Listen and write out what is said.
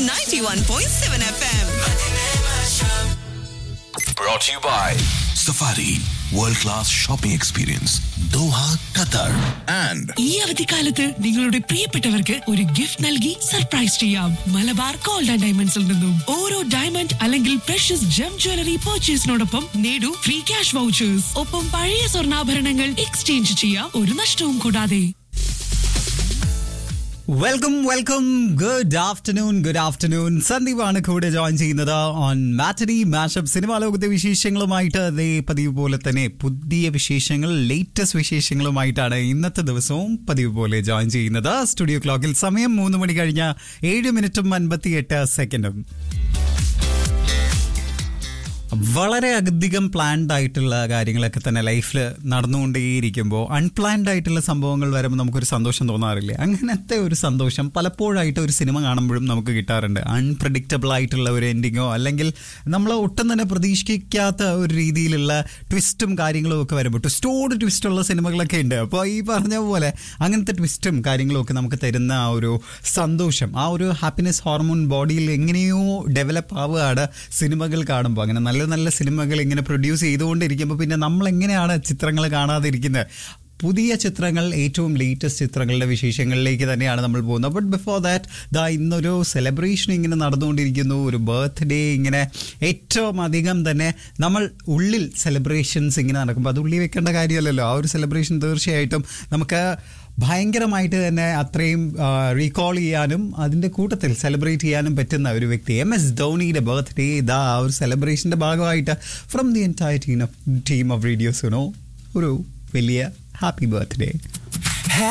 91.7 FM. Brought to you by Safari World Class Shopping Experience Doha, Qatar and ഈ അവധിക്കാലത്ത് നിങ്ങളുടെ പ്രിയപ്പെട്ടവർക്ക് ഒരു ഗിഫ്റ്റ് നൽകി സർപ്രൈസ് ചെയ്യാം മലബാർ ഗോൾഡ് ആൻഡ് ഡയമണ്ട്സിൽ നിന്നും ഓരോ ഡയമണ്ട് അല്ലെങ്കിൽ പ്രഷ്യസ് ജം ജ്വല്ലറി പർച്ചേസിനോടൊപ്പം നേടൂ ഫ്രീ ക്യാഷ് വൗച്ചേഴ്സ് ഒപ്പം പഴയ സ്വർണ്ണാഭരണങ്ങൾ എക്സ്ചേഞ്ച് ചെയ്യാം ഒരു നഷ്ടവും കൂടാതെ welcome welcome good afternoon good afternoon സന്ദീപാണ് കൂടെ ജോയിൻ ചെയ്യുന്നത് ഓൺ മാറ്റനി മാഷപ്പ് സിനിമാ ലോകത്തെ വിശേഷങ്ങളുമായിട്ട് അതേ പതിവ് പോലെ തന്നെ പുതിയ വിശേഷങ്ങൾ ലേറ്റസ്റ്റ് വിശേഷങ്ങളുമായിട്ടാണ് ഇന്നത്തെ ദിവസവും പതിവ് പോലെ ജോയിൻ ചെയ്യുന്നത് സ്റ്റുഡിയോ ക്ലോക്കിൽ സമയം മൂന്ന് മണി കഴിഞ്ഞ ഏഴ് മിനിറ്റും അൻപത്തി എട്ട് സെക്കൻഡും വളരെ അധികം പ്ലാൻഡ് ആയിട്ടുള്ള കാര്യങ്ങളൊക്കെ തന്നെ ലൈഫിൽ നടന്നുകൊണ്ടേയിരിക്കുമ്പോൾ അൺപ്ലാൻഡ് ആയിട്ടുള്ള സംഭവങ്ങൾ വരുമ്പോൾ നമുക്കൊരു സന്തോഷം തോന്നാറില്ലേ അങ്ങനത്തെ ഒരു സന്തോഷം പലപ്പോഴായിട്ട് ഒരു സിനിമ കാണുമ്പോഴും നമുക്ക് കിട്ടാറുണ്ട് അൺപ്രഡിക്റ്റബിൾ ആയിട്ടുള്ള ഒരു എൻഡിങ്ങോ അല്ലെങ്കിൽ നമ്മൾ ഒട്ടും തന്നെ പ്രതീക്ഷിക്കാത്ത ഒരു രീതിയിലുള്ള ട്വിസ്റ്റും കാര്യങ്ങളും ഒക്കെ വരുമ്പോൾ ട്വിസ്റ്റോട് ട്വിസ്റ്റുള്ള സിനിമകളൊക്കെ ഉണ്ട് അപ്പോൾ ഈ പറഞ്ഞ പോലെ അങ്ങനത്തെ ട്വിസ്റ്റും കാര്യങ്ങളും ഒക്കെ നമുക്ക് തരുന്ന ആ ഒരു സന്തോഷം ആ ഒരു ഹാപ്പിനെസ് ഹോർമോൺ ബോഡിയിൽ എങ്ങനെയോ ഡെവലപ്പ് ആവുകയാണ് സിനിമകൾ കാണുമ്പോൾ അങ്ങനെ നല്ല നല്ല സിനിമകൾ ഇങ്ങനെ പ്രൊഡ്യൂസ് ചെയ്തുകൊണ്ടിരിക്കുമ്പോൾ പിന്നെ നമ്മൾ എങ്ങനെയാണ് ചിത്രങ്ങൾ കാണാതിരിക്കുന്നത് പുതിയ ചിത്രങ്ങൾ ഏറ്റവും ലേറ്റസ്റ്റ് ചിത്രങ്ങളുടെ വിശേഷങ്ങളിലേക്ക് തന്നെയാണ് നമ്മൾ പോകുന്നത് ബട്ട് ബിഫോർ ദാറ്റ് ദാ ഇന്നൊരു സെലിബ്രേഷൻ ഇങ്ങനെ നടന്നുകൊണ്ടിരിക്കുന്നു ഒരു ബർത്ത്ഡേ ഇങ്ങനെ ഏറ്റവും അധികം തന്നെ നമ്മൾ ഉള്ളിൽ സെലിബ്രേഷൻസ് ഇങ്ങനെ നടക്കുമ്പോൾ അത് ഉള്ളിൽ വെക്കേണ്ട കാര്യമല്ലല്ലോ ആ ഒരു സെലിബ്രേഷൻ തീർച്ചയായിട്ടും നമുക്ക് ഭയങ്കരമായിട്ട് തന്നെ അത്രയും റീകോൾ ചെയ്യാനും അതിൻ്റെ കൂട്ടത്തിൽ സെലിബ്രേറ്റ് ചെയ്യാനും പറ്റുന്ന ഒരു വ്യക്തി എം എസ് ധോണിയുടെ ബർത്ത്ഡേ ഇതാ ആ ഒരു സെലിബ്രേഷൻ്റെ ഭാഗമായിട്ട് from the entire team of team of radios ഒരു വലിയ ഹാപ്പി ബർത്ത്ഡേ